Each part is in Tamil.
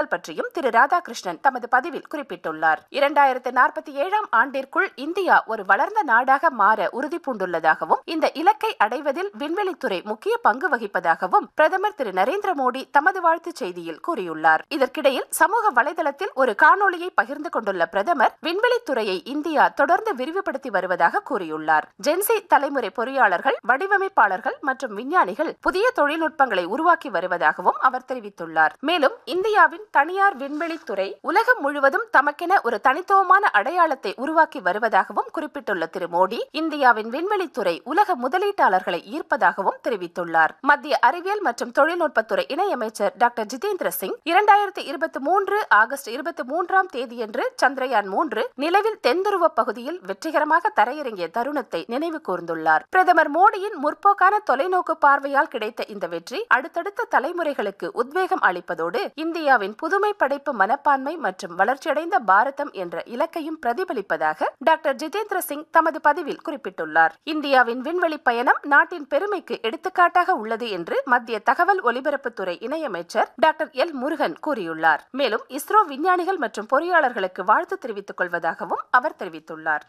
சவால் பற்றியும் திரு ராதாகிருஷ்ணன் தமது பதிவில் குறிப்பிட்டுள்ளார் இரண்டாயிரத்து நாற்பத்தி ஏழாம் ஆண்டிற்குள் இந்தியா ஒரு வளர்ந்த நாடாக மாற உறுதி பூண்டுள்ளதாகவும் இந்த இலக்கை அடைவதில் விண்வெளித்துறை முக்கிய பங்கு வகிப்பதாகவும் பிரதமர் திரு நரேந்திர மோடி தமது வாழ்த்துச் செய்தியில் கூறியுள்ளார் இதற்கிடையில் சமூக வலைதளத்தில் ஒரு காணொளியை பகிர்ந்து கொண்டுள்ள பிரதமர் விண்வெளித்துறையை இந்தியா தொடர்ந்து விரிவுபடுத்தி வருவதாக கூறியுள்ளார் ஜென்சி தலைமுறை பொறியாளர்கள் வடிவமைப்பாளர்கள் மற்றும் விஞ்ஞானிகள் புதிய தொழில்நுட்பங்களை உருவாக்கி வருவதாகவும் அவர் தெரிவித்துள்ளார் மேலும் இந்தியாவின் தனியார் விண்வெளித்துறை உலகம் முழுவதும் தமக்கென ஒரு தனித்துவமான அடையாளத்தை உருவாக்கி வருவதாகவும் குறிப்பிட்டுள்ள திரு மோடி இந்தியாவின் விண்வெளித்துறை உலக முதலீட்டாளர்களை ஈர்ப்பதாகவும் தெரிவித்துள்ளார் மத்திய அறிவியல் மற்றும் தொழில்நுட்பத்துறை இணையமைச்சர் டாக்டர் ஜிதேந்திர சிங் இரண்டாயிரத்தி இருபத்தி மூன்று ஆகஸ்ட் இருபத்தி மூன்றாம் தேதியன்று சந்திரயான் மூன்று நிலவில் தென்துருவ பகுதியில் வெற்றிகரமாக தரையிறங்கிய தருணத்தை நினைவு கூர்ந்துள்ளார் பிரதமர் மோடியின் முற்போக்கான தொலைநோக்கு பார்வையால் கிடைத்த இந்த வெற்றி அடுத்தடுத்த தலைமுறைகளுக்கு உத்வேகம் அளிப்பதோடு இந்தியாவின் புதுமை படைப்பு மனப்பான்மை மற்றும் வளர்ச்சியடைந்த பாரதம் என்ற இலக்கையும் பிரதிபலிப்பதாக டாக்டர் ஜிதேந்திர சிங் தமது பதிவில் குறிப்பிட்டுள்ளார் இந்தியாவின் விண்வெளி பயணம் நாட்டின் பெருமைக்கு எடுத்துக்காட்டாக உள்ளது என்று மத்திய தகவல் ஒலிபரப்புத்துறை இணையமைச்சர் டாக்டர் எல் முருகன் கூறியுள்ளார் மேலும் இஸ்ரோ விஞ்ஞானிகள் மற்றும் பொறியாளர்களுக்கு வாழ்த்து தெரிவித்துக் கொள்வதாகவும் அவர் தெரிவித்துள்ளார்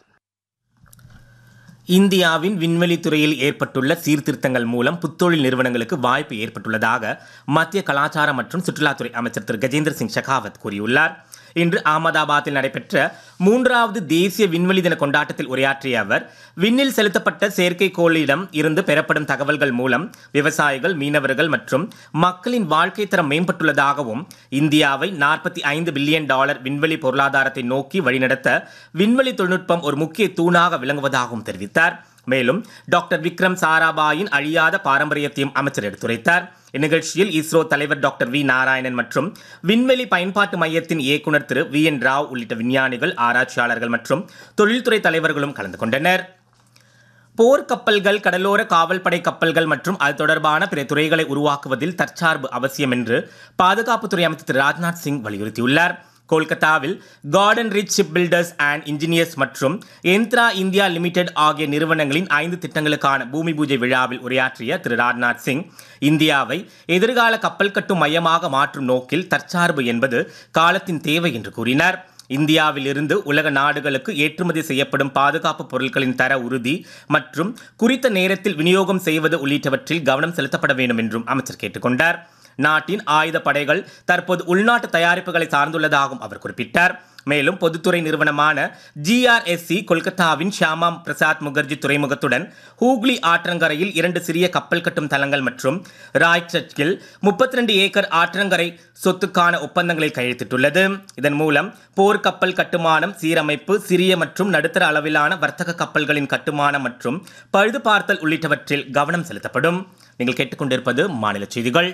இந்தியாவின் விண்வெளித்துறையில் ஏற்பட்டுள்ள சீர்திருத்தங்கள் மூலம் புத்தொழில் நிறுவனங்களுக்கு வாய்ப்பு ஏற்பட்டுள்ளதாக மத்திய கலாச்சாரம் மற்றும் சுற்றுலாத்துறை அமைச்சர் திரு கஜேந்திர சிங் ஷெகாவத் கூறியுள்ளார் இன்று அகமதாபாத்தில் நடைபெற்ற மூன்றாவது தேசிய விண்வெளி தின கொண்டாட்டத்தில் உரையாற்றிய அவர் விண்ணில் செலுத்தப்பட்ட செயற்கைக்கோளிடம் இருந்து பெறப்படும் தகவல்கள் மூலம் விவசாயிகள் மீனவர்கள் மற்றும் மக்களின் வாழ்க்கை தரம் மேம்பட்டுள்ளதாகவும் இந்தியாவை நாற்பத்தி ஐந்து பில்லியன் டாலர் விண்வெளி பொருளாதாரத்தை நோக்கி வழிநடத்த விண்வெளி தொழில்நுட்பம் ஒரு முக்கிய தூணாக விளங்குவதாகவும் தெரிவித்தார் மேலும் டாக்டர் விக்ரம் சாராபாயின் அழியாத பாரம்பரியத்தையும் அமைச்சர் எடுத்துரைத்தார் இந்நிகழ்ச்சியில் இஸ்ரோ தலைவர் டாக்டர் வி நாராயணன் மற்றும் விண்வெளி பயன்பாட்டு மையத்தின் இயக்குநர் திரு வி என் ராவ் உள்ளிட்ட விஞ்ஞானிகள் ஆராய்ச்சியாளர்கள் மற்றும் தொழில்துறை தலைவர்களும் கலந்து கொண்டனர் போர் கப்பல்கள் கடலோர காவல்படை கப்பல்கள் மற்றும் அது தொடர்பான பிற துறைகளை உருவாக்குவதில் தற்சார்பு அவசியம் என்று பாதுகாப்புத்துறை அமைச்சர் திரு ராஜ்நாத் சிங் வலியுறுத்தியுள்ளார் கொல்கத்தாவில் garden reach ship builders and engineers மற்றும் எந்த்ரா இந்தியா லிமிடெட் ஆகிய நிறுவனங்களின் ஐந்து திட்டங்களுக்கான பூமி பூஜை விழாவில் உரையாற்றிய திரு ராஜ்நாத் சிங் இந்தியாவை எதிர்கால கப்பல் கட்டும் மையமாக மாற்றும் நோக்கில் தற்சார்பு என்பது காலத்தின் தேவை என்று கூறினார் இந்தியாவில் இருந்து உலக நாடுகளுக்கு ஏற்றுமதி செய்யப்படும் பாதுகாப்பு பொருட்களின் தர உறுதி மற்றும் குறித்த நேரத்தில் விநியோகம் செய்வது உள்ளிட்டவற்றில் கவனம் செலுத்தப்பட வேண்டும் என்றும் அமைச்சர் கேட்டுக்கொண்டார் நாட்டின் ஆயுத படைகள் தற்போது உள்நாட்டு தயாரிப்புகளை சார்ந்துள்ளதாகவும் அவர் குறிப்பிட்டார் மேலும் பொதுத்துறை நிறுவனமான ஜிஆர்எஸ்சி கொல்கத்தாவின் ஷியாமா பிரசாத் முகர்ஜி துறைமுகத்துடன் ஹூக்ளி ஆற்றங்கரையில் இரண்டு சிறிய கப்பல் கட்டும் தளங்கள் மற்றும் ராய்ச்சர்ச்சில் முப்பத்தி ரெண்டு ஏக்கர் ஆற்றங்கரை சொத்துக்கான ஒப்பந்தங்களில் கையெழுத்திட்டுள்ளது இதன் மூலம் போர் கப்பல் கட்டுமானம் சீரமைப்பு சிறிய மற்றும் நடுத்தர அளவிலான வர்த்தக கப்பல்களின் கட்டுமானம் மற்றும் பழுது பார்த்தல் உள்ளிட்டவற்றில் கவனம் செலுத்தப்படும் நீங்கள் கேட்டுக்கொண்டிருப்பது மாநில செய்திகள்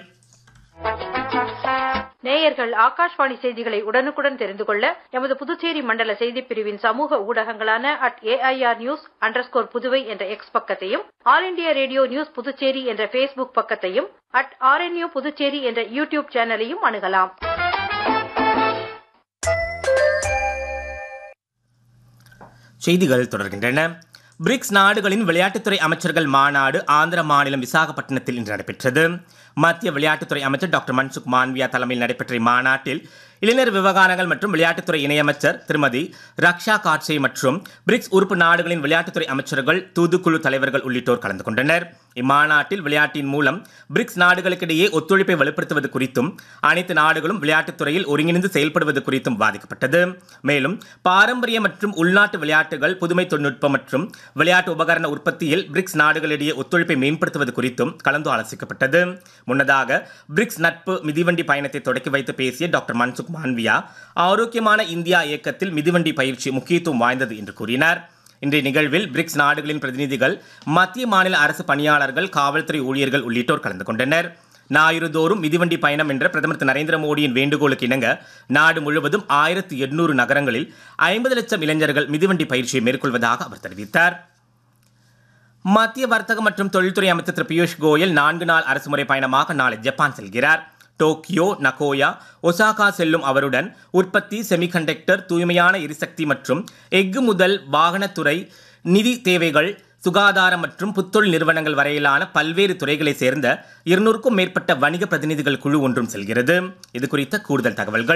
நேயர்கள் ஆகாஷ்வாணி செய்திகளை உடனுக்குடன் தெரிந்து கொள்ள எமது புதுச்சேரி மண்டல செய்திப் பிரிவின் சமூக ஊடகங்களான at AIR news underscore Puduvai என்ற எக்ஸ் பக்கத்தையும் All India Radio news Puducherry என்ற ஃபேஸ்புக் பக்கத்தையும் அட் ஆர்என்யூ புதுச்சேரி என்ற யூடியூப் சேனலையும் அணுகலாம் செய்திகள் தொடர்கின்றன பிரிக்ஸ் நாடுகளின் விளையாட்டுத்துறை அமைச்சர்கள் மாநாடு ஆந்திர மாநிலம் விசாகப்பட்டினத்தில் இன்று நடைபெற்றது மத்திய விளையாட்டுத்துறை அமைச்சர் டாக்டர் மன்சுக் மாண்வியா தலைமையில் நடைபெற்ற இம்மாநாட்டில் இளைஞர் விவகாரங்கள் மற்றும் விளையாட்டுத்துறை இணையமைச்சர் திருமதி ரக்ஷா காட்சே மற்றும் பிரிக்ஸ் உறுப்பு நாடுகளின் விளையாட்டுத்துறை அமைச்சர்கள் தூதுக்குழு தலைவர்கள் உள்ளிட்டோர் கலந்து கொண்டனர் இம்மாநாட்டில் விளையாட்டின் மூலம் பிரிக்ஸ் நாடுகளுக்கிடையே ஒத்துழைப்பை வலுப்படுத்துவது குறித்தும் அனைத்து நாடுகளும் விளையாட்டுத்துறையில் ஒருங்கிணைந்து செயல்படுவது குறித்தும் வாதிக்கப்பட்டது மேலும் பாரம்பரிய மற்றும் உள்நாட்டு விளையாட்டுகள் புதுமை தொழில்நுட்பம் மற்றும் விளையாட்டு உபகரண உற்பத்தியில் பிரிக்ஸ் நாடுகளிடையே ஒத்துழைப்பை மேம்படுத்துவது குறித்தும் கலந்து ஆலோசிக்கப்பட்டது முன்னதாக பிரிக்ஸ் நட்பு மிதிவண்டி பயணத்தை தொடக்கி வைத்து பேசிய டாக்டர் மன்சுக் மாண்வியா ஆரோக்கியமான இந்தியா இயக்கத்தில் மிதிவண்டி பயிற்சி முக்கியத்துவம் வாய்ந்தது என்று கூறினார் இன்றைய நிகழ்வில் பிரிக்ஸ் நாடுகளின் பிரதிநிதிகள் மத்திய மாநில அரசு பணியாளர்கள் காவல்துறை ஊழியர்கள் உள்ளிட்டோர் கலந்து கொண்டனர் ஞாயிறு தோறும் மிதிவண்டி பயணம் என்ற பிரதமர் திரு நரேந்திர மோடியின் வேண்டுகோளுக்கு இணங்க நாடு முழுவதும் ஆயிரத்தி எண்ணூறு நகரங்களில் ஐம்பது லட்சம் இளைஞர்கள் மிதிவண்டி பயிற்சியை மேற்கொள்வதாக அவர் தெரிவித்தார் மத்திய வர்த்தக மற்றும் தொழில்துறை அமைச்சர் திரு பியூஷ் கோயல் நான்கு நாள் அரசுமுறை பயணமாக நாளை ஜப்பான் செல்கிறார் டோக்கியோ நகோயா ஒசாகா செல்லும் அவருடன் உற்பத்தி செமிகண்டக்டர் தூய்மையான எரிசக்தி மற்றும் எஃகு முதல் வாகனத்துறை நிதி தேவைகள் சுகாதாரம் மற்றும் புத்தொழில் நிறுவனங்கள் வரையிலான பல்வேறு துறைகளைச் சேர்ந்த இருநூறுக்கும் மேற்பட்ட வணிக பிரதிநிதிகள் குழு ஒன்றும் செல்கிறது இது குறித்த கூடுதல் தகவல்கள்